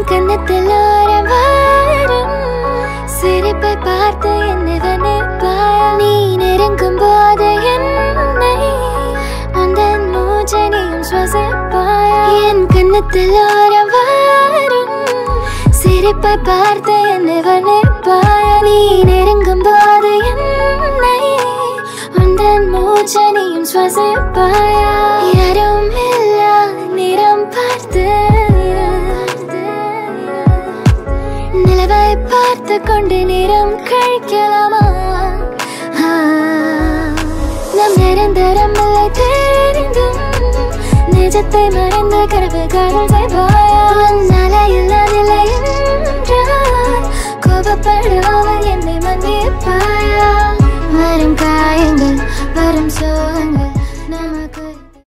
கன்னத்தில் ஓரம் வரும் சிரிப்பை பார்த்து என்னை வர்ணிப்பாயா நீ நெருங்கும் போது என்னை உந்தன் மூச்சை நீயும் சுவாசிப்பாயா என் கன்னத்தில் ஓரம் வரும் சிரிப்பை பார்த்து என்னை வர்ணிப்பாயா நீ நெருங்கும் போது என்னை உந்தன் மூச்சை நீயும் சுவாசிப்பாயா யாரும் இல்லா நிறம் பார்த்து நிலவை பார்த்து கொண்டு நேரம் கழிக்கலாமா ஆ, நம் நிரந்தரம் இல்லை தெரிந்தும் நிஜத்தை மறைந்து கனவுகள் செய்வாயா உன்னால இல்லாதில்லை என்றால் கோபப்படாமல் என்னை மன்னிப்பாயா வரும் காயங்கள் வரும் சோகங்கள்